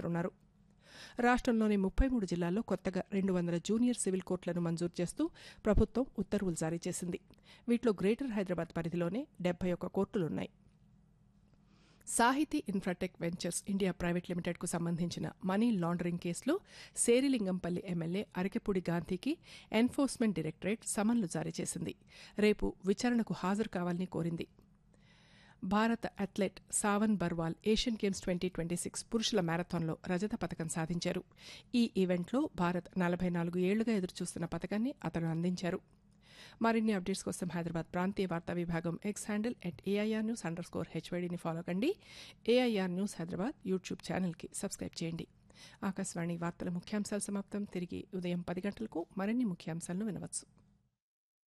పేర్కొన్నారు రాష్ట్రంలోని ముప్పై మూడు జిల్లాల్లో కొత్తగా రెండు వందల జూనియర్ సివిల్ కోర్టులను మంజూరు చేస్తూ ప్రభుత్వం ఉత్తర్వులు జారీ చేసింది వీటిలో గ్రేటర్ హైదరాబాద్ పరిధిలోనే డెబ్బై ఒక్క కోర్టులున్నాయి సాహితీ ఇన్ఫ్రాటెక్ వెంచర్స్ ఇండియా ప్రైవేట్ లిమిటెడ్కు సంబంధించిన మనీ లాండరింగ్ కేసులో సేరిలింగంపల్లి ఎమ్మెల్యే అరకెపూడి గాంధీకి ఎన్ఫోర్స్మెంట్ డైరెక్టరేట్ సమన్లు జారీ చేసింది రేపు విచారణకు హాజరు కావాలని కోరింది Bharata athlete Savan Barwal Asian games twenty twenty six పురుషుల మ్యారథాన్లో రజత పథకం సాధించారు ఈ ఈవెంట్లో భారత్ నలభై నాలుగు ఏళ్లుగా ఎదురుచూస్తున్న పథకాన్ని అతను అందించారు మరిన్ని అప్డేట్స్ కోసం హైదరాబాద్ ప్రాంతీయ వార్తా విభాగం X handle at AIR news underscore హెచ్వైడీని ఫాలో కండి ఏఐఆర్ న్యూస్ హైదరాబాద్ యూట్యూబ్ ఛానల్కి సబ్స్క్రైబ్ చేయండి ఆకాశవాణి వార్తల ముఖ్యాంశాలు సమాప్తం తిరిగి ఉదయం పది గంటలకు మరిన్ని ముఖ్యాంశాలను వినవచ్చు